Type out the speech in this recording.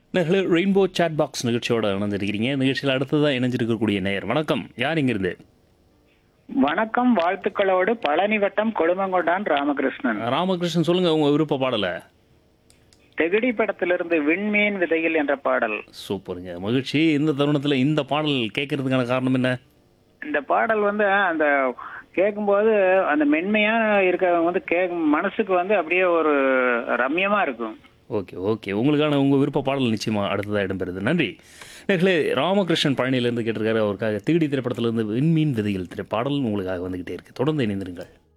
நேர்களே rainbow chat box நிகழ்ச்சியோட இணைஞ்சிருக்கிறீங்க நிகழ்ச்சியில் அடுத்ததாக இணைஞ்சிருக்கக்கூடிய நேயர் வணக்கம் யார் இங்கிருந்து வணக்கம் வாழ்த்துக்களோடு பழனி வட்டம் கொழுமங்கொண்டான் ராமகிருஷ்ணன் ராமகிருஷ்ணன் சொல்லுங்க உங்க விருப்ப பாடலை தெகிடி படத்திலிருந்து விண்மீன் விதையில் என்ற பாடல் சூப்பருங்க மகிழ்ச்சி இந்த தருணத்தில் இந்த பாடல் கேட்கறதுக்கான காரணம் என்ன இந்த பாடல் வந்து அந்த கேட்கும்போது அந்த மென்மையா இருக்கிறவங்க வந்து கே மனசுக்கு வந்து அப்படியே ஒரு ரம்யமா இருக்கும் ஓகே ஓகே உங்களுக்கான உங்கள் விருப்ப பாடல் நிச்சயமாக அடுத்ததாக இடம்பெறுது நன்றி நேர்களே ராமகிருஷ்ணன் பழனியிலேருந்து கேட்டிருக்காரு அவருக்காக தீடி திரைப்படத்திலிருந்து விண்மீன் விதையில் திரை பாடல் உங்களுக்காக வந்துக்கிட்டே இருக்கு தொடர்ந்து இணைந்திருங்கள்